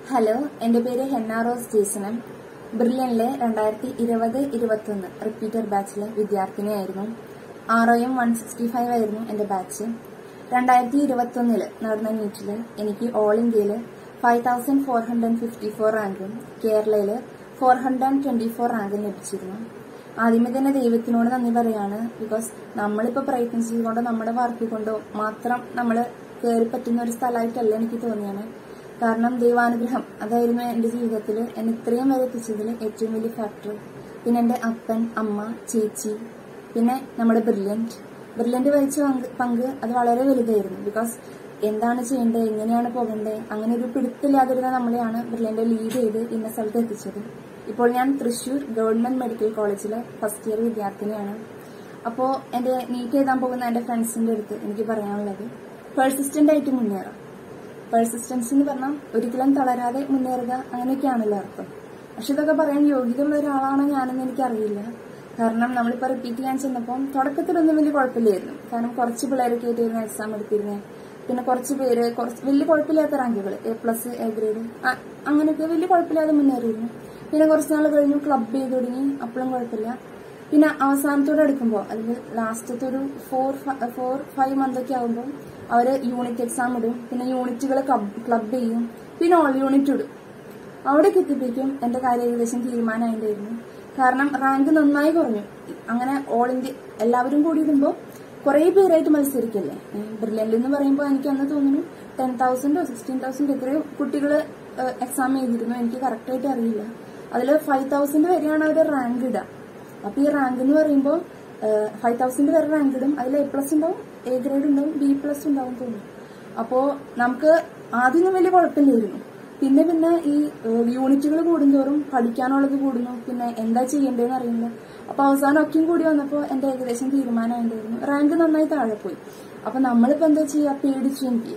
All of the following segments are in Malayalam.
ഹലോ എന്റെ പേര് ഹെന്ന റോസ് ജേസനം ബ്രില്യനിലെ രണ്ടായിരത്തി ഇരുപത് ഇരുപത്തൊന്ന് റിപ്പീറ്റർ ബാച്ചിലെ വിദ്യാർത്ഥിനിയായിരുന്നു R O M one sixty five ആയിരുന്നു എന്റെ ബാച്ച് രണ്ടായിരത്തി ഇരുപത്തൊന്നില് നടന്ന നീറ്റില് എനിക്ക് ഓൾ ഇന്ത്യയിൽ five thousand four hundred fifty four റാങ്കും കേരളയിൽ ഫോർ ഹൺഡ്രഡ് ട്വന്റി ഫോർ റാങ്കും ലഭിച്ചിരുന്നു ആദ്യമേ തന്നെ ദൈവത്തിനോട് നന്ദി പറയാണ് ബിക്കോസ് നമ്മളിപ്പോ പ്രയത്നിച്ചതുകൊണ്ടോ നമ്മുടെ വർക്ക് കൊണ്ടോ മാത്രം നമ്മൾ കയറി പറ്റുന്ന ഒരു സ്ഥലമായിട്ടല്ല എനിക്ക് തോന്നിയാണ് കാരണം ദൈവാനുഗ്രഹം അതായിരുന്നു എന്റെ ജീവിതത്തിൽ എന്നെ ഇത്രയും വരെ എത്തിച്ചതിൽ ഏറ്റവും വലിയ ഫാക്ടർ പിന്നെ എന്റെ അപ്പൻ അമ്മ ചേച്ചി പിന്നെ നമ്മുടെ ബ്രില്യൻറ്റ് ബ്രില്യൻറ്റ് വഹിച്ച പങ്ക് പങ്ക് അത് വളരെ വലുതായിരുന്നു ബിക്കോസ് എന്താണ് ചെയ്യേണ്ടത് എങ്ങനെയാണ് പോകേണ്ടത് അങ്ങനെ ഒരു പിടുത്തില്ലാതിരുന്ന നമ്മളെയാണ് ബ്രില്യൻറ്റ് ലീഡ് ചെയ്ത് ഇന്ന സ്ഥലത്ത് എത്തിച്ചത് ഇപ്പോൾ ഞാൻ തൃശൂർ ഗവൺമെന്റ് മെഡിക്കൽ കോളേജിലെ ഫസ്റ്റ് ഇയർ വിദ്യാർത്ഥിനിയാണ് അപ്പോൾ എന്റെ നീറ്റ് എഴുതാൻ പോകുന്ന എന്റെ ഫ്രണ്ട്സിന്റെ അടുത്ത് എനിക്ക് പറയാനുള്ളത് പെർസിസ്റ്റന്റ് ആയിട്ട് മുന്നേറാം പെർസിസ്റ്റൻസ് എന്ന് പറഞ്ഞാൽ ഒരിക്കലും തളരാതെ മുന്നേറുക അങ്ങനെയൊക്കെയാണല്ലോ അർത്ഥം പക്ഷെ ഇതൊക്കെ പറയാൻ യോഗ്യതയുള്ള ഒരാളാണോ ഞാനെന്ന് എനിക്കറിയില്ല കാരണം നമ്മളിപ്പോ റിപ്പീറ്റ് ചെയ്യാൻ ചെന്നപ്പോൾ തുടക്കത്തിലൊന്നും വലിയ കുഴപ്പമില്ലായിരുന്നു കാരണം കുറച്ച് പിള്ളേരൊക്കെ ആയിട്ടായിരുന്നു എക്സാം എടുത്തിരുന്നത് പിന്നെ കുറച്ച് പേര് കുറച്ച് വലിയ കുഴപ്പമില്ലാത്ത റാങ്കുകൾ എ പ്ലസ് എ ഗ്രേഡ് അങ്ങനെയൊക്കെ വലിയ കുഴപ്പമില്ലാതെ മുന്നേറിയിരുന്നു പിന്നെ കുറച്ച് നാൾ കഴിഞ്ഞു ക്ലബ് ചെയ്ത് തുടങ്ങി അപ്പോഴും കുഴപ്പമില്ല പിന്നെ അവസാനത്തോടെ എടുക്കുമ്പോൾ അല്ലെങ്കിൽ ലാസ്റ്റത്തെ ഒരു ഫോർ ഫോർ ഫൈവ് മന്ത് ഒക്കെ ആകുമ്പോൾ അവര് യൂണിറ്റ് എക്സാം ഇടും പിന്നെ യൂണിറ്റുകൾ ക്ലബ് ചെയ്യും പിന്നെ ഓൾ യൂണിറ്റ് ഇടും അവിടേക്ക് എത്തിപ്പിക്കും എന്റെ കാര്യം ഏകദേശം തീരുമാനമായിട്ടായിരുന്നു കാരണം റാങ്ക് നന്നായി കുറഞ്ഞു അങ്ങനെ ഓൾ ഇന്ത്യ എല്ലാവരും കൂടി ഇടുമ്പോൾ കുറെ പേരായിട്ട് മത്സരിക്കല്ലേ ബ്രില്യൻ്റ് എന്ന് പറയുമ്പോൾ എനിക്ക് അന്ന് തോന്നുന്നു ടെൻ തൗസൻഡോ സിക്സ്റ്റീൻ തൗസൻഡ് എത്രയോ കുട്ടികൾ എക്സാം ചെയ്തിരുന്നു എനിക്ക് കറക്റ്റായിട്ട് അറിയില്ല അതിൽ ഫൈവ് തൗസൻഡ് വരെയാണ് അവർ റാങ്ക് ഇടുക അപ്പൊ ഈ റാങ്ക് എന്ന് പറയുമ്പോൾ ഫൈവ് തൗസൻഡ് വരെ റാങ്ക് ഇടും അതിൽ എ പ്ലസ് ഉണ്ടാവും എ ഗ്രേഡ് ഉണ്ടാവും ബി പ്ലസ് ഉണ്ടാവും തോന്നുന്നു അപ്പോ നമുക്ക് ആദ്യമൊന്നും വലിയ കുഴപ്പമില്ലായിരുന്നു പിന്നെ പിന്നെ ഈ യൂണിറ്റുകൾ കൂടുന്തോറും പഠിക്കാനുള്ളത് കൂടുന്നു പിന്നെ എന്താ ചെയ്യേണ്ടതെന്ന് അറിയില്ല അപ്പൊ അവസാനം ഒക്കെയും കൂടി വന്നപ്പോൾ എന്റെ ഏകദേശം തീരുമാനമായിരുന്നു റാങ്ക് നന്നായി താഴെ പോയി അപ്പൊ നമ്മളിപ്പോ എന്താ ചെയ്യാ പേടിച്ചു എനിക്ക്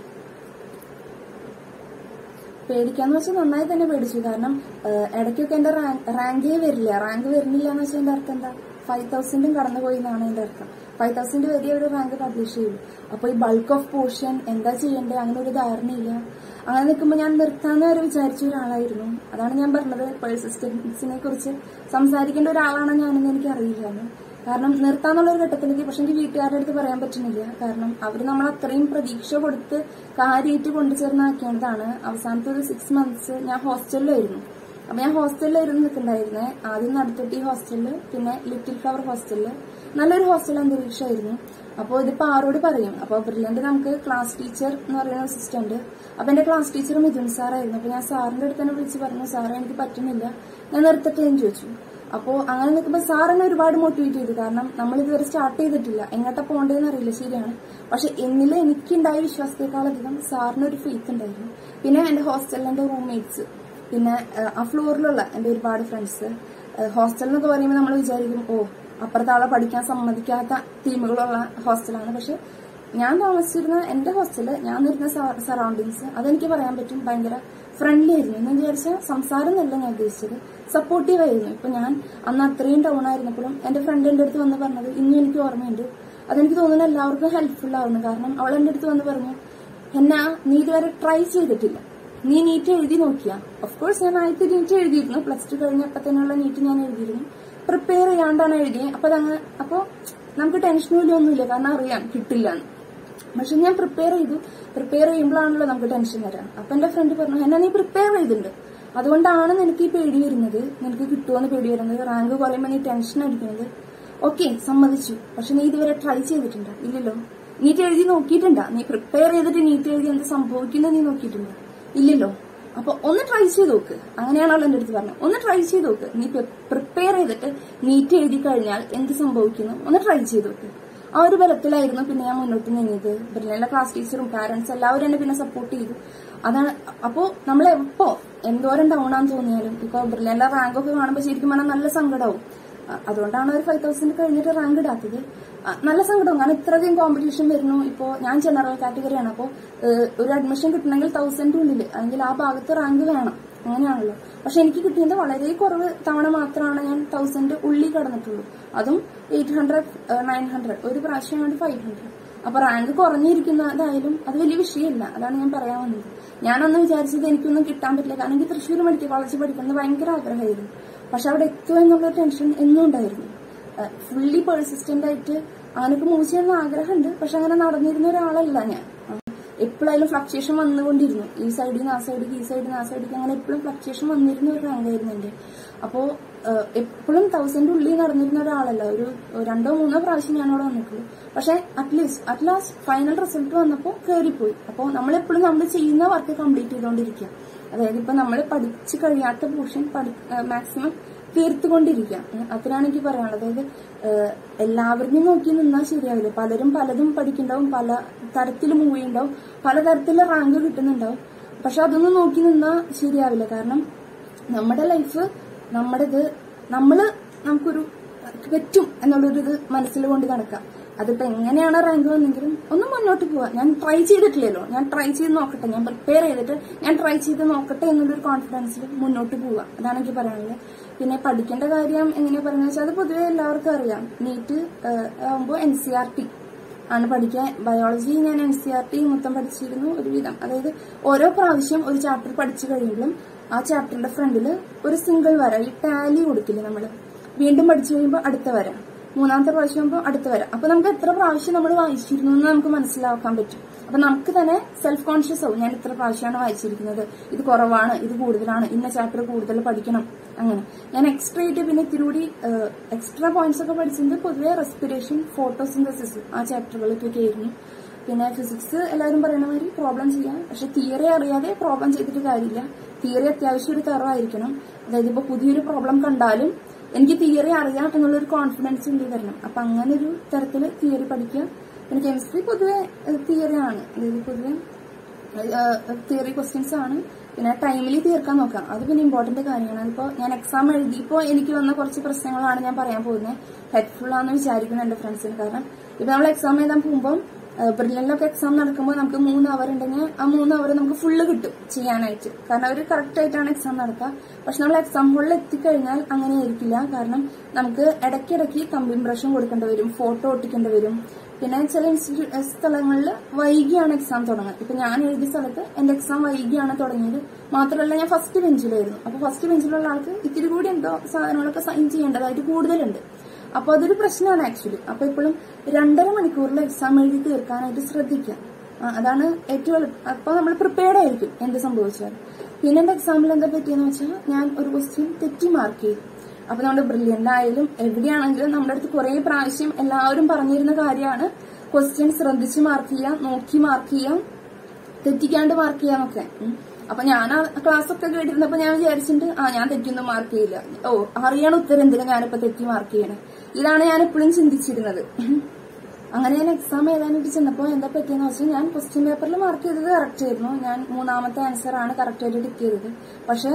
പേടിക്കാന്ന് വെച്ചാൽ നന്നായി തന്നെ പേടിച്ചു കാരണം ഇടയ്ക്കൊക്കെ എന്റെ റാങ്കേ വരില്ല റാങ്ക് വരുന്നില്ല എന്ന് വെച്ചാൽ എന്റെ അർത്ഥം എന്താ ഫൈവ് തൗസൻഡും കടന്നുപോയി എന്നാണ് എന്റെ അർത്ഥം ഫൈവ് തൗസൻഡ് വരെ ഒരു റാങ്ക് പബ്ലിഷ് ചെയ്തു അപ്പൊ ഈ ബൾക്ക് ഓഫ് പോർഷൻ എന്താ ചെയ്യേണ്ടത് അങ്ങനെ ഒരു ധാരണയില്ല അങ്ങനെ നിൽക്കുമ്പോൾ ഞാൻ നിർത്താന്ന് വരെ വിചാരിച്ച ഒരാളായിരുന്നു അതാണ് ഞാൻ പറഞ്ഞത് പെർസിസ്റ്റൻസിനെ കുറിച്ച് സംസാരിക്കേണ്ട ഒരാളാണോ ഞാനെന്ന് എനിക്ക് അറിയില്ലായിരുന്നു കാരണം നിർത്താന്നുള്ള ഒരു ഘട്ടത്തിലേക്ക് പക്ഷെ എനിക്ക് വീട്ടുകാരുടെ അടുത്ത് പറയാൻ പറ്റുന്നില്ല കാരണം അവർ നമ്മൾ അത്രയും പ്രതീക്ഷ കൊടുത്ത് കാര്യമായിട്ട് കൊണ്ടുചേർന്നാക്കേണ്ടതാണ് അവസാനത്തെ ഒരു സിക്സ് മന്ത്സ് ഞാൻ ഹോസ്റ്റലിലായിരുന്നു അപ്പൊ ഞാൻ ഹോസ്റ്റലിലായിരുന്നു നിൽക്കണ്ടായിരുന്നേ ആദ്യം നടുത്തൊട്ടി ഹോസ്റ്റലില് പിന്നെ ലിറ്റിൽ ഫ്ലവർ ഹോസ്റ്റലില് നല്ലൊരു ഹോസ്റ്റൽ അന്തരീക്ഷമായിരുന്നു അപ്പോൾ ഇതിപ്പോ ആരോട് പറയും അപ്പോൾ ബ്രില്യന്റ് നമുക്ക് ക്ലാസ് ടീച്ചർ എന്ന് പറയുന്ന അസിസ്റ്റന്റ് അപ്പൊ എന്റെ ക്ലാസ് ടീച്ചർ മിഥുൻ സാറായിരുന്നു അപ്പൊ ഞാൻ സാറിന്റെ അടുത്ത് തന്നെ വിളിച്ച് പറഞ്ഞു സാറേ എനിക്ക് പറ്റുന്നില്ല ഞാൻ നിർത്തട്ടെ എന്ന് ചോദിച്ചു അപ്പോൾ അങ്ങനെ നിൽക്കുമ്പോൾ സാർ എന്നെ ഒരുപാട് മോട്ടിവേറ്റ് ചെയ്തു കാരണം നമ്മൾ ഇതുവരെ സ്റ്റാർട്ട് ചെയ്തിട്ടില്ല എങ്ങോട്ടാ പോകേണ്ടതെന്ന് അറിയില്ല ശരിയാണ് പക്ഷെ എന്നിൽ എനിക്കുണ്ടായ വിശ്വാസത്തെക്കാളധികം സാറിന് ഒരു ഫെയ്ത്ത് ഉണ്ടായിരുന്നു പിന്നെ എന്റെ ഹോസ്റ്റലിലെ എന്റെ റൂംമേറ്റ്സ് പിന്നെ ആ ഫ്ലോറിലുള്ള എന്റെ ഒരുപാട് ഫ്രണ്ട്സ് ഹോസ്റ്റൽ എന്നൊക്കെ പറയുമ്പോൾ നമ്മൾ വിചാരിക്കും ഓ അപ്പുറത്താളെ പഠിക്കാൻ സമ്മതിക്കാത്ത ടീമുകളുള്ള ഹോസ്റ്റലാണ് പക്ഷെ ഞാൻ താമസിച്ചിരുന്ന എന്റെ ഹോസ്റ്റല് ഞാൻ നിരുന്ന സറൗണ്ടിങ്സ് അതെനിക്ക് പറയാൻ പറ്റും ഭയങ്കര ഫ്രണ്ട്ലി ആയിരുന്നു എന്ന് വിചാരിച്ചാൽ സംസാരം എന്നല്ല ഞാൻ ഉദ്ദേശിച്ചത് സപ്പോർട്ടീവ് ആയിരുന്നു ഇപ്പൊ ഞാൻ അന്ന് അത്രയും ഡൗൺ ആയിരുന്നപ്പോഴും എന്റെ ഫ്രണ്ട് എന്റെ അടുത്ത് വന്ന് പറഞ്ഞത് ഇന്നും എനിക്ക് ഓർമ്മയുണ്ട് അതെനിക്ക് തോന്നുന്നു എല്ലാവർക്കും ഹെൽപ്ഫുൾ ആവുന്നു കാരണം അവൾ എന്റെ അടുത്ത് വന്ന് പറഞ്ഞു എന്നാ നീ ഇതുവരെ ട്രൈ ചെയ്തിട്ടില്ല നീ നീറ്റ് എഴുതി നോക്കിയാ ഓഫ് കോഴ്സ് ഞാൻ ആദ്യത്തെ നീറ്റ് എഴുതിയിരുന്നു പ്ലസ് ടു കഴിഞ്ഞപ്പോ തന്നെയുള്ള നീറ്റ് ഞാൻ എഴുതിയിരുന്നു പ്രിപ്പയർ ചെയ്യാണ്ടാണ് എഴുതിയത് അപ്പൊ അതങ്ങ് അപ്പൊ നമുക്ക് ടെൻഷനും ഒന്നുമില്ല കാരണം അറിയാം കിട്ടില്ല പക്ഷെ ഞാൻ പ്രിപ്പയർ ചെയ്തു പ്രിപ്പയർ ചെയ്യുമ്പോഴാണല്ലോ നമുക്ക് ടെൻഷൻ വരാം അപ്പൊ എന്റെ ഫ്രണ്ട് പറഞ്ഞു എന്നാ നീ പ്രിപ്പയർ ചെയ്തിട്ടുണ്ട് അതുകൊണ്ടാണ് നിനക്ക് ഈ പേടി വരുന്നത് നിനക്ക് കിട്ടുമെന്ന് പേടി വരുന്നത് റാങ്ക് കുറയുമ്പോൾ നീ ടെൻഷൻ അടിക്കുന്നത് ഓക്കെ സമ്മതിച്ചു പക്ഷെ നീ ഇതുവരെ ട്രൈ ചെയ്തിട്ടുണ്ടോ ഇല്ലല്ലോ നീറ്റ് എഴുതി നോക്കിയിട്ടുണ്ടാ നീ പ്രിപ്പയർ ചെയ്തിട്ട് നീറ്റ് എഴുതി എന്ത് സംഭവിക്കുന്നത് നീ നോക്കിയിട്ടുണ്ടോ ഇല്ലല്ലോ അപ്പൊ ഒന്ന് ട്രൈ ചെയ്ത് നോക്ക് അങ്ങനെയാണല്ലോ എന്റെ അടുത്ത് പറഞ്ഞത് ഒന്ന് ട്രൈ ചെയ്ത് നോക്ക് നീ പ്രിപ്പയർ ചെയ്തിട്ട് നീറ്റ് എഴുതി കഴിഞ്ഞാൽ എന്ത് സംഭവിക്കുന്നു ഒന്ന് ട്രൈ ചെയ്ത് നോക്ക് ആ ഒരു ബലത്തിലായിരുന്നു പിന്നെ ഞാൻ മുന്നോട്ട് നീങ്ങിയത് ബ്രില്ലിലെ ക്ലാസ് ടീച്ചറും പാരന്റ്സ് എല്ലാവരും എന്നെ പിന്നെ സപ്പോർട്ട് ചെയ്തു അതാണ് അപ്പോ നമ്മൾ എപ്പോ എന്തോരം ഡൗൺ ആണെന്ന് തോന്നിയാലും ഇപ്പൊ ബ്രില്ലിലെ റാങ്ക് ഒക്കെ കാണുമ്പോൾ ശരിക്കും പറഞ്ഞാൽ നല്ല സങ്കടവും അതുകൊണ്ടാണ് ഒരു ഫൈവ് തൗസൻഡ് കഴിഞ്ഞിട്ട് റാങ്ക് ഇടാത്തത് നല്ല സങ്കടവും കാരണം ഇത്രയധികം കോമ്പറ്റീഷൻ വരുന്നു ഇപ്പോ ഞാൻ ജനറൽ കാറ്റഗറിയാണ് അപ്പോൾ ഒരു അഡ്മിഷൻ കിട്ടണമെങ്കിൽ തൗസൻഡ് ഉള്ളിൽ അല്ലെങ്കിൽ ആ ഭാഗത്ത് റാങ്ക് വേണം അങ്ങനെയാണല്ലോ പക്ഷെ എനിക്ക് കിട്ടിയത് വളരെ കുറവ് തവണ മാത്രമാണ് ഞാൻ തൗസൻഡ് ഉള്ളിൽ കടന്നിട്ടുള്ളൂ അതും എയ്റ്റ് ഹൺഡ്രഡ് നയൻ ഹൺഡ്രഡ് ഒരു പ്രാവശ്യം വേണ്ടി ഫൈവ് ഹൺഡ്രഡ് അപ്പൊ റാങ്ക് കുറഞ്ഞിരിക്കുന്നതായാലും അത് വലിയ വിഷയമല്ല അതാണ് ഞാൻ പറയാൻ വന്നത് ഞാനൊന്നും വിചാരിച്ചത് എനിക്കൊന്നും കിട്ടാൻ പറ്റില്ല കാരണം എനിക്ക് തൃശ്ശൂർ മെഡിക്കൽ കോളേജിൽ പഠിക്കുന്നത് ഭയങ്കര ആഗ്രഹമായിരുന്നു പക്ഷെ അവിടെ എത്തുക എന്നുള്ള ടെൻഷൻ എന്നും ഉണ്ടായിരുന്നു ഫുള്ളി പേഴ്സിസ്റ്റന്റ് ആയിട്ട് അങ്ങനെയൊക്കെ മൂവ് ചെയ്യണമെന്ന് ആഗ്രഹമുണ്ട് പക്ഷെ അങ്ങനെ നടന്നിരുന്ന ഒരാളല്ല ഞാൻ എപ്പോഴായാലും ഫ്ലക്ച്വേഷൻ വന്നുകൊണ്ടിരുന്നു ഈ സൈഡിൽ നിന്ന് ആ സൈഡിലേക്ക് ഈ സൈഡിൽ നിന്ന് ആ സൈഡിലേക്ക് അങ്ങനെ എപ്പോഴും ഫ്ലക്ച്വേഷൻ വന്നിരുന്ന ഒരു റാങ്കായിരുന്നു എന്റെ അപ്പോ എപ്പോഴും തൗസൻഡ് ഉള്ളിൽ നടന്നിരുന്ന ഒരാളല്ല ഒരു രണ്ടോ മൂന്നോ പ്രാവശ്യം ഞാൻ അവിടെ വന്നിട്ടുള്ളൂ പക്ഷെ at least at last final result വന്നപ്പോൾ കയറിപ്പോയി അപ്പോൾ നമ്മളെപ്പോഴും നമ്മൾ ചെയ്യുന്ന വർക്ക് കംപ്ലീറ്റ് ചെയ്തുകൊണ്ടിരിക്കുക അതായത് ഇപ്പൊ നമ്മൾ പഠിച്ചു കഴിയാത്ത പോർഷൻ മാക്സിമം തീർത്തുകൊണ്ടിരിക്കുക അത്രയാണ് എനിക്ക് പറയാനുള്ളത് അതായത് ഏഹ്, എല്ലാവരുടെയും നോക്കി നിന്നാൽ ശരിയാവില്ല പലരും പലതും പഠിക്കുന്നുണ്ടാവും പല തരത്തിൽ മൂവ് ചെയ്യുന്നുണ്ടാവും പലതരത്തിലുള്ള റാങ്ക് കിട്ടുന്നുണ്ടാവും പക്ഷെ അതൊന്നും നോക്കി നിന്നാൽ ശരിയാവില്ല കാരണം നമ്മുടെ ലൈഫ് നമ്മുടെ ഇത് നമ്മള് നമുക്കൊരു പറ്റും എന്നുള്ളൊരു ഇത് മനസ്സിൽ കൊണ്ട് നടക്കാം അതിപ്പോ എങ്ങനെയാണ് റാങ്ക് വന്നെങ്കിലും ഒന്ന് മുന്നോട്ട് പോവാ ഞാൻ ട്രൈ ചെയ്തിട്ടില്ലല്ലോ ഞാൻ ട്രൈ ചെയ്ത് നോക്കട്ടെ ഞാൻ പ്രിപ്പയർ ചെയ്തിട്ട് ഞാൻ ട്രൈ ചെയ്ത് നോക്കട്ടെ എന്നുള്ളൊരു കോൺഫിഡൻസിൽ മുന്നോട്ട് പോവുക അതാണ് എനിക്ക് പറയാനുള്ളത് പിന്നെ പഠിക്കേണ്ട കാര്യം എങ്ങനെയാ പറയുന്നത് വെച്ചാൽ അത് പൊതുവെ എല്ലാവർക്കും അറിയാം നീറ്റ് ആകുമ്പോൾ എൻ സി ആർ ടി ആണ് പഠിക്കാൻ ബയോളജി ഞാൻ എൻ സി ആർ ടി മൊത്തം പഠിച്ചിരുന്നു ഒരുവിധം അതായത് ഓരോ പ്രാവശ്യം ഒരു ചാപ്റ്റർ പഠിച്ചു കഴിയുമ്പോഴും ആ ചാപ്റ്ററിന്റെ ഫ്രണ്ടിൽ ഒരു സിംഗിൾ വര ഈ ടാലി കൊടുക്കില്ലേ നമ്മള് വീണ്ടും പഠിച്ചു കഴിയുമ്പോൾ അടുത്ത വര മൂന്നാമത്തെ പ്രാവശ്യം ആകുമ്പോൾ അടുത്ത വര അപ്പൊ നമുക്ക് എത്ര പ്രാവശ്യം നമ്മൾ വായിച്ചിരുന്നു എന്ന് നമുക്ക് മനസ്സിലാക്കാൻ പറ്റും അപ്പൊ നമുക്ക് തന്നെ സെൽഫ് കോൺഷ്യസ് ആവും ഞാൻ ഇത്ര പ്രാവശ്യമാണ് വായിച്ചിരിക്കുന്നത് ഇത് കുറവാണ് ഇത് കൂടുതലാണ് ഇന്ന ചാപ്റ്റർ കൂടുതൽ പഠിക്കണം അങ്ങനെ ഞാൻ എക്സ്ട്രാ ആയിട്ട് പിന്നെ ഇത്തിരി കൂടി എക്സ്ട്രാ പോയിന്റ്സ് ഒക്കെ പഠിച്ചത് പൊതുവെ റെസ്പിറേഷൻ ഫോട്ടോസിന്തസിസ് ആ ചാപ്റ്ററുകളിലേക്കൊക്കെ ആയിരുന്നു പിന്നെ ഫിസിക്സ് എല്ലാവരും പറയുന്ന മാതിരി പ്രോബ്ലം ചെയ്യാം പക്ഷെ തിയറി അറിയാതെ പ്രോബ്ലം ചെയ്തിട്ട് കാര്യമില്ല തിയറി അത്യാവശ്യം ഒരു തറവായിരിക്കണം അതായത് ഇപ്പൊ പുതിയൊരു പ്രോബ്ലം കണ്ടാലും എനിക്ക് തിയറി അറിയാം എന്നുള്ളൊരു കോൺഫിഡൻസ് ഉണ്ട് വരണം അപ്പൊ അങ്ങനെ ഒരു തരത്തിൽ തിയറി പഠിക്കുക പിന്നെ കെമിസ്ട്രി പൊതുവെ തിയറി ആണ് അതായത് പൊതുവെ തിയറി ക്വസ്റ്റ്യൻസ് ആണ് പിന്നെ ടൈമിൽ തീർക്കാൻ നോക്കാം അത് പിന്നെ ഇമ്പോർട്ടന്റ് കാര്യമാണ് അതിപ്പോ ഞാൻ എക്സാം എഴുതിയപ്പോ എനിക്ക് വന്ന കുറച്ച് പ്രശ്നങ്ങളാണ് ഞാൻ പറയാൻ പോകുന്നത് ഹെൽപ്ഫുൾ ആണെന്ന് വിചാരിക്കുന്നു എന്റെ ഫ്രണ്ട്സിന് കാരണം ഇപ്പൊ നമ്മൾ എക്സാം എഴുതാൻ പോകുമ്പോൾ ബ്രില്യനിലൊക്കെ എക്സാം നടക്കുമ്പോൾ നമുക്ക് മൂന്ന് അവർ ഉണ്ടെങ്കിൽ ആ മൂന്ന് അവർ നമുക്ക് ഫുള്ള് കിട്ടും ചെയ്യാനായിട്ട് കാരണം അവർ കറക്റ്റ് ആയിട്ടാണ് എക്സാം നടക്കുക പക്ഷെ നമ്മൾ എക്സാം ഹോളിൽ എത്തിക്കഴിഞ്ഞാൽ അങ്ങനെ ആയിരിക്കില്ല കാരണം നമുക്ക് ഇടയ്ക്കിടയ്ക്ക് തമ്പി ഇംപ്രഷൻ കൊടുക്കേണ്ടി വരും ഫോട്ടോ ഒട്ടിക്കേണ്ടി വരും പിന്നെ ചില ഇൻസ്റ്റിറ്റ്യൂ സ്ഥലങ്ങളിൽ വൈകിയാണ് എക്സാം തുടങ്ങുന്നത് ഇപ്പൊ ഞാൻ എഴുതിയ സ്ഥലത്ത് എന്റെ എക്സാം വൈകിയാണ് തുടങ്ങിയത് മാത്രമല്ല ഞാൻ ഫസ്റ്റ് ബെഞ്ചിലായിരുന്നു അപ്പൊ ഫസ്റ്റ് ബെഞ്ചിലുള്ള ആൾക്ക് ഇത്തിരി കൂടി എന്തോ സാധനങ്ങളൊക്കെ സൈൻ ചെയ്യേണ്ടതായിട്ട് കൂടുതലുണ്ട് അപ്പൊ അതൊരു പ്രശ്നമാണ് ആക്ച്വലി അപ്പൊ ഇപ്പോഴും രണ്ടര മണിക്കൂറിൽ എക്സാം എഴുതി തീർക്കാനായിട്ട് ശ്രദ്ധിക്കാം ആ, അതാണ് ഏറ്റവും എളുപ്പം അപ്പൊ നമ്മൾ പ്രിപ്പയർഡ് ആയിരിക്കും എന്ത് സംഭവിച്ചാലും പിന്നെ എന്റെ എക്സാമിൽ എന്താ പറ്റിയെന്ന് വെച്ചാൽ ഞാൻ ഒരു ക്വസ്റ്റ്യൻ തെറ്റി മാർക്ക് ചെയ്തു അപ്പൊ നമ്മുടെ ബ്രില്യന്റ് ആയാലും എവിടെയാണെങ്കിലും നമ്മുടെ അടുത്ത് കുറെ പ്രാവശ്യം എല്ലാവരും പറഞ്ഞിരുന്ന കാര്യമാണ് ക്വസ്റ്റ്യൻ ശ്രദ്ധിച്ച് മാർക്ക് ചെയ്യാം നോക്കി മാർക്ക് ചെയ്യാം തെറ്റിക്കാണ്ട് മാർക്ക് ചെയ്യാന്നൊക്കെ ഉം. അപ്പൊ ഞാൻ ആ ക്ലാസ് ഒക്കെ കേട്ടിരുന്നപ്പോ ഞാൻ വിചാരിച്ചിട്ട് ആ ഞാൻ തെറ്റൊന്നും മാർക്ക് ചെയ്യില്ല ഓ അറിയണ ഉത്തരം എന്തിനാ ഞാനിപ്പോ തെറ്റി മാർക്ക് ചെയ്യണേ ഇതാണ് ഞാൻ എപ്പോഴും ചിന്തിച്ചിരുന്നത് ഉം. അങ്ങനെ ഞാൻ എക്സാം എഴുതാനായിട്ട് ചെന്നപ്പോൾ എന്താ പറ്റിയെന്ന് വെച്ചാൽ ഞാൻ ക്വസ്റ്റ്യൻ പേപ്പറിൽ മാർക്ക് ചെയ്തത് കറക്റ്റ് ആയിരുന്നു ഞാൻ മൂന്നാമത്തെ ആൻസർ ആണ് കറക്റ്റ് ആയിട്ട് ടിക്ക് ചെയ്തത് പക്ഷെ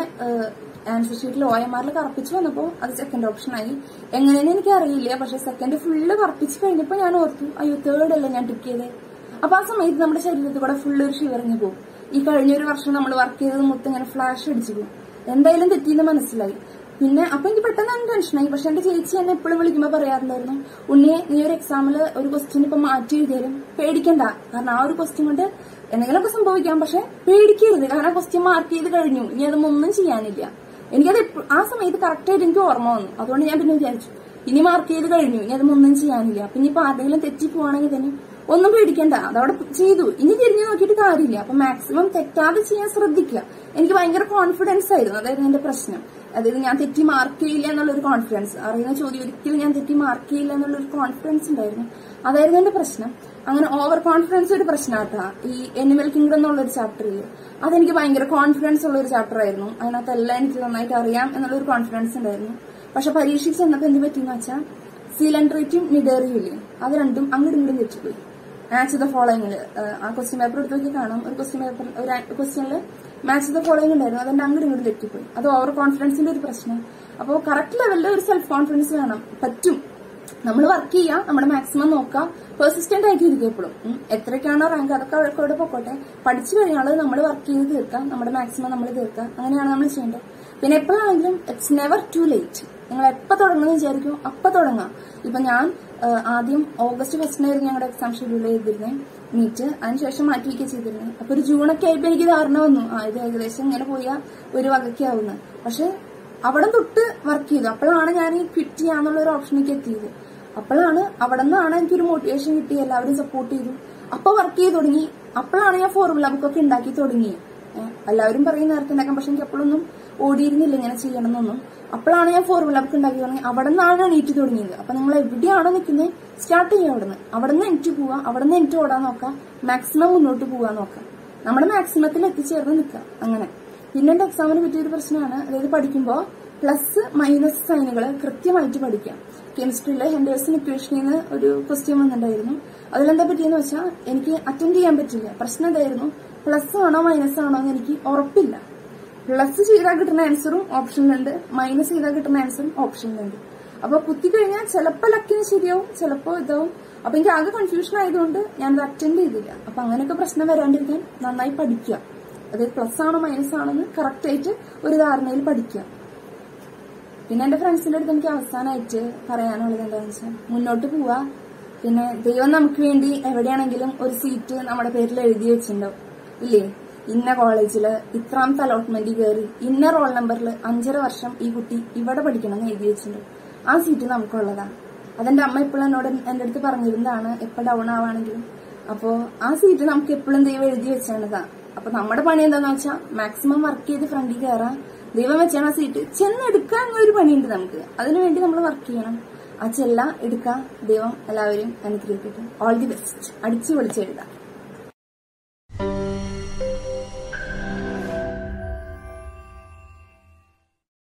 ആൻസർ ഷീറ്റിൽ ഒ എം ആറിൽ കറപ്പിച്ച് വന്നപ്പോൾ അത് സെക്കൻഡ് ഓപ്ഷൻ ആയി എങ്ങനെയെന്ന് എനിക്ക് അറിയില്ല പക്ഷെ സെക്കൻഡ് ഫുള്ള് കറപ്പിച്ച് കഴിഞ്ഞപ്പോൾ ഞാൻ ഓർത്തു അയ്യോ തേർഡ് അല്ലേ ഞാൻ ടിക്ക് ചെയ്തത് അപ്പൊ ആ സമയത്ത് നമ്മുടെ ശരീരത്തിൽ കൂടെ ഫുള്ള് ഒരു ഷിവറിഞ്ഞു പോകും ഈ കഴിഞ്ഞ ഒരു വർഷം നമ്മൾ വർക്ക് ചെയ്തത് മൊത്തം ഇങ്ങനെ ഫ്ലാഷ് അടിച്ചു പോകും എന്തായാലും തെറ്റിയെന്ന് മനസ്സിലായി പിന്നെ അപ്പൊ എനിക്ക് പെട്ടെന്ന് അങ്ങ് ടെൻഷനായി പക്ഷെ എന്റെ ചേച്ചി എന്നെ എപ്പോഴും വിളിക്കുമ്പോൾ പറയാറുണ്ടായിരുന്നു ഉണ്ണിയെ നീ ഒരു എക്സാമിൽ ഒരു ക്വസ്റ്റ്യൻ ഇപ്പൊ മാറ്റി എഴുതിയാലും പേടിക്കണ്ട കാരണം ആ ഒരു ക്വസ്റ്റ്യൻ കൊണ്ട് എന്തെങ്കിലുമൊക്കെ സംഭവിക്കാം പക്ഷെ പേടിക്കരുത് കാരണം ക്വസ്റ്റ്യൻ മാർക്ക് ചെയ്ത് കഴിഞ്ഞു ഇനി അതൊന്നും ഒന്നും ചെയ്യാനില്ല എനിക്കത് എപ്പ- ആ സമയത്ത് കറക്റ്റ് ആയിട്ട് എനിക്ക് ഓർമ്മ വന്നു അതുകൊണ്ട് ഞാൻ പിന്നെ വിചാരിച്ചു ഇനി മാർക്ക് ചെയ്ത് കഴിഞ്ഞു ഇനി അതൊന്നും ഒന്നും ചെയ്യാനില്ല അപ്പൊ ഇനിയിപ്പോ ആരെങ്കിലും തെറ്റി പോവാണെങ്കിൽ തന്നെ ഒന്നും പേടിക്കണ്ട അതവിടെ ചെയ്തു ഇനി തിരിഞ്ഞു നോക്കിയിട്ട് കാര്യമില്ല അപ്പൊ മാക്സിമം തെറ്റാതെ ചെയ്യാൻ ശ്രദ്ധിക്കുക എനിക്ക് ഭയങ്കര കോൺഫിഡൻസ് ആയിരുന്നു അതായിരുന്നു എന്റെ പ്രശ്നം അതായത് ഞാൻ തെറ്റി മാർക്ക് ചെയ്യില്ല എന്നുള്ളൊരു കോൺഫിഡൻസ് അറിയുന്ന ചോദ്യം ഒരിക്കലും ഞാൻ തെറ്റി മാർക്ക് ചെയ്യില്ല എന്നുള്ളൊരു കോൺഫിഡൻസ് ഉണ്ടായിരുന്നു അതായിരുന്നു എന്റെ പ്രശ്നം അങ്ങനെ ഓവർ കോൺഫിഡൻസ് ഒരു പ്രശ്നമാട്ടാ ഈ എനിമൽ കിങ്ഡം എന്നുള്ള ഒരു ചാപ്റ്ററിൽ അതെനിക്ക് ഭയങ്കര കോൺഫിഡൻസ് ഉള്ള ഒരു ചാപ്റ്റർ ആയിരുന്നു അതിനകത്ത് എല്ലാം എനിക്ക് നന്നായിട്ട് അറിയാം എന്നുള്ളൊരു കോൺഫിഡൻസ് ഉണ്ടായിരുന്നു പക്ഷെ പരീക്ഷയ്ക്ക് ചെന്നപ്പോൾ എന്ത് പറ്റിയെന്ന് വെച്ചാൽ സിലൻഡ്രേറ്റും നിഡേറിയും ഇല്ലേ അത് രണ്ടും അങ്ങോട്ടും ഇങ്ങോട്ടും തെറ്റിപ്പോയി മാച്ച് ദ ഫോളോയിങ്ങില് ആ ക്വസ്റ്റ്യൻ പേപ്പർ എടുത്ത് നോക്കി കാണാം ഒരു ക്വസ്റ്റ്യൻ പേപ്പർ ഒരു ക്വസ്റ്റ്യനിൽ മാച്ച് ദ ഫോളോയിങ് ഉണ്ടായിരുന്നു അതെന്റെ അങ്ങോട്ടും ഇങ്ങോട്ടും തെറ്റിപ്പോയി അത് ഓവർ കോൺഫിഡൻസിന്റെ ഒരു പ്രശ്നം അപ്പോൾ കറക്റ്റ് ലെവലിൽ ഒരു സെൽഫ് കോൺഫിഡൻസ് വേണം പറ്റും നമ്മൾ വർക്ക് ചെയ്യാം നമ്മുടെ മാക്സിമം നോക്കാം പെർസിസ്റ്റന്റ് ആയിട്ട് ഇരിക്കും എപ്പോഴും ഉം. എത്രയ്ക്കാണോ റാങ്ക് അതൊക്കെ അവർക്കോടെ പൊക്കോട്ടെ പഠിച്ചു കഴിഞ്ഞാൽ നമ്മൾ വർക്ക് ചെയ്ത് തീർക്കാം നമ്മുടെ മാക്സിമം നമ്മൾ തീർക്കാം അങ്ങനെയാണ് നമ്മൾ ചെയ്യേണ്ടത് പിന്നെ എപ്പോഴാണെങ്കിലും ഇറ്റ്സ് നെവർ ടു ലേറ്റ് നിങ്ങൾ എപ്പോൾ തുടങ്ങുമെന്ന് വിചാരിക്കും അപ്പൊ തുടങ്ങാം ഇപ്പൊ ഞാൻ ഏഹ് ആദ്യം ഓഗസ്റ്റ് ഫസ്റ്റിനായിരുന്നു ഞങ്ങളുടെ എക്സാം ഷെഡ്യൂൾ ചെയ്തിരുന്നത് നീറ്റ് അതിനുശേഷം മാറ്റി വയ്ക്കുക ചെയ്തിരുന്നത് അപ്പൊ ഒരു ജൂണൊക്കെ ആയപ്പോ എനിക്ക് ധാരണ വന്നു ആ ഇത് ഏകദേശം ഇങ്ങനെ പോയാൽ ഒരു വകയ്ക്കാവുന്നു പക്ഷെ അവിടെ തൊട്ട് വർക്ക് ചെയ്തു അപ്പോഴാണ് ഞാൻ ഈ ക്വിറ്റ് ചെയ്യാന്നുള്ള ഒരു ഓപ്ഷനിലേക്ക് എത്തിയത് അപ്പോഴാണ് അവിടെ നിന്നാണ് എനിക്കൊരു മോട്ടിവേഷൻ കിട്ടി എല്ലാവരും സപ്പോർട്ട് ചെയ്തു അപ്പൊ വർക്ക് ചെയ്ത് തുടങ്ങി അപ്പോഴാണ് ഞാൻ ഫോർമുല ബുക്കൊക്കെ ഉണ്ടാക്കി തുടങ്ങി ഏഹ് എല്ലാവരും പറയും നേരത്തെ ഉണ്ടാക്കാം പക്ഷെ എനിക്ക് അപ്പോഴൊന്നും ഓടിയിരുന്നില്ല ഇങ്ങനെ ചെയ്യണം എന്നൊന്നും അപ്പോഴാണ് ഞാൻ ഫോർമുല ബുക്ക് ഉണ്ടാക്കി തുടങ്ങി അവിടെ നിന്നാണ് എണീറ്റ് തുടങ്ങിയത് അപ്പൊ നിങ്ങൾ എവിടെയാണോ നിൽക്കുന്നത് സ്റ്റാർട്ട് ചെയ്യുക അവിടെ നിന്ന് അവിടെ നിന്ന് എനിക്ക് പോവാം അവിടെ നിന്ന് എനിക്ക് ഓടാൻ നോക്കാം മാക്സിമം മുന്നോട്ട് പോകാൻ നോക്കാം നമ്മുടെ മാക്സിമത്തിൽ എത്തിച്ചേർന്ന് നിൽക്കാം അങ്ങനെ പിന്നെ എന്റെ എക്സാമിന് പറ്റിയൊരു പ്രശ്നമാണ് അതായത് പഠിക്കുമ്പോൾ പ്ലസ് മൈനസ് സൈനുകൾ കൃത്യമായിട്ട് പഠിക്കാം കെമിസ്ട്രിയിലെ ഹെൻഡേഴ്സൺ ഇക്വേഷനിൽ നിന്ന് ഒരു ക്വസ്റ്റ്യൻ വന്നിട്ടുണ്ടായിരുന്നു അതിലെന്താ പറ്റിയെന്ന് വെച്ചാൽ എനിക്ക് അറ്റൻഡ് ചെയ്യാൻ പറ്റില്ല പ്രശ്നം എന്തായിരുന്നു പ്ലസ് ആണോ മൈനസ് ആണോ എന്ന് എനിക്ക് ഉറപ്പില്ല പ്ലസ് ചെയ്താൽ കിട്ടുന്ന ആൻസറും ഓപ്ഷനിലുണ്ട് മൈനസ് ചെയ്താൽ കിട്ടുന്ന ആൻസറും ഓപ്ഷനിലുണ്ട് അപ്പൊ കുത്തി കഴിഞ്ഞാൽ ചിലപ്പോൾ ലക്കിന് ശരിയാവും ചിലപ്പോൾ ഇതാവും അപ്പൊ എനിക്ക് ആകെ കൺഫ്യൂഷൻ ആയതുകൊണ്ട് ഞാനത് അറ്റൻഡ് ചെയ്തില്ല അപ്പൊ അങ്ങനെയൊക്കെ പ്രശ്നം വരാണ്ടിരിക്കാൻ നന്നായി പഠിക്കുക അതായത് പ്ലസ് ആണോ മൈനസ് ആണോ എന്ന് കറക്റ്റ് ആയിട്ട് ഒരു ധാരണയിൽ പഠിക്കുക പിന്നെ എന്റെ ഫ്രണ്ട്സിന്റെ അടുത്ത് എനിക്ക് അവസാനമായിട്ട് പറയാനുള്ളത് എന്താണെന്ന് വെച്ചാൽ മുന്നോട്ട് പോവാ പിന്നെ ദൈവം നമുക്ക് വേണ്ടി എവിടെയാണെങ്കിലും ഒരു സീറ്റ് നമ്മുടെ പേരിൽ എഴുതി വെച്ചിട്ടുണ്ടാവും ഇല്ലേ ഇന്ന കോളേജില് ഇത്രാമത്തെ അലോട്ട്മെന്റ് കയറി ഇന്ന റോൾ നമ്പറിൽ അഞ്ചര വർഷം ഈ കുട്ടി ഇവിടെ പഠിക്കണം എന്ന് എഴുതി വെച്ചിട്ടുണ്ട് ആ സീറ്റ് നമുക്കുള്ളതാണ് അതെന്റെ അമ്മ എപ്പോഴും എന്നോട് എന്റെ അടുത്ത് പറഞ്ഞിരുന്നതാണ് എപ്പോൾ ഡൗൺ ആവാണെങ്കിലും അപ്പോ ആ സീറ്റ് നമുക്ക് എപ്പോഴും ദൈവം എഴുതി വെച്ചേണ്ടതാ അപ്പൊ നമ്മുടെ പണി എന്താന്ന് വെച്ചാൽ മാക്സിമം വർക്ക് ചെയ്ത് ഫ്രണ്ടിൽ കയറാം ദൈവം വെച്ചാണ് ആ സീറ്റ് ചെന്നെടുക്കാൻ ഒരു പണിയുണ്ട് നമുക്ക് അതിനുവേണ്ടി നമ്മൾ വർക്ക് ചെയ്യണം ആ ചെല്ല എടുക്കാം ദൈവം എല്ലാവരും അനുഗ്രഹിക്കട്ടെ ഓൾ ദി ബെസ്റ്റ് അടിച്ചു പൊളിച്ചെഴുതാം